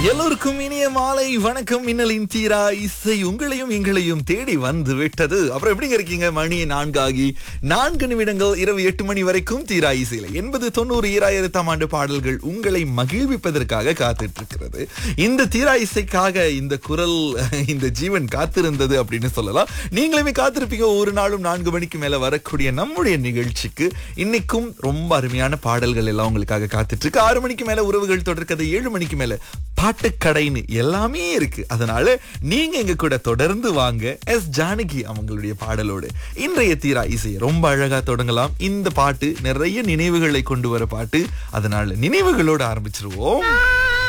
எல்லோருக்கும் இனிய மாலை வணக்கம் மின்னலின் தீரா இசை உங்களையும் எங்களையும் தேடி வந்து விட்டது அப்புறம் எப்படிங்க இருக்கீங்க மணி நான்காகி நான்கு நிமிடங்கள் இரவு எட்டு மணி வரைக்கும் தீரா இசையில எண்பது தொண்ணூறு ஈராயிரத்தாம் ஆண்டு பாடல்கள் உங்களை மகிழ்விப்பதற்காக காத்துட்டு இருக்கிறது இந்த தீரா இசைக்காக இந்த குரல் இந்த ஜீவன் காத்திருந்தது அப்படின்னு சொல்லலாம் நீங்களுமே காத்திருப்பீங்க ஒரு நாளும் நான்கு மணிக்கு மேல வரக்கூடிய நம்முடைய நிகழ்ச்சிக்கு இன்னைக்கும் ரொம்ப அருமையான பாடல்கள் எல்லாம் உங்களுக்காக காத்துட்டு இருக்கு ஆறு மணிக்கு மேல உறவுகள் தொடர்கதை ஏழு மணிக்கு மேல பாட்டுக்கடைன்னு எல்லாமே இருக்கு அதனால நீங்க எங்க கூட தொடர்ந்து வாங்க எஸ் ஜானகி அவங்களுடைய பாடலோடு இன்றைய தீரா இசையை ரொம்ப அழகா தொடங்கலாம் இந்த பாட்டு நிறைய நினைவுகளை கொண்டு வர பாட்டு அதனால நினைவுகளோடு ஆரம்பிச்சிருவோம்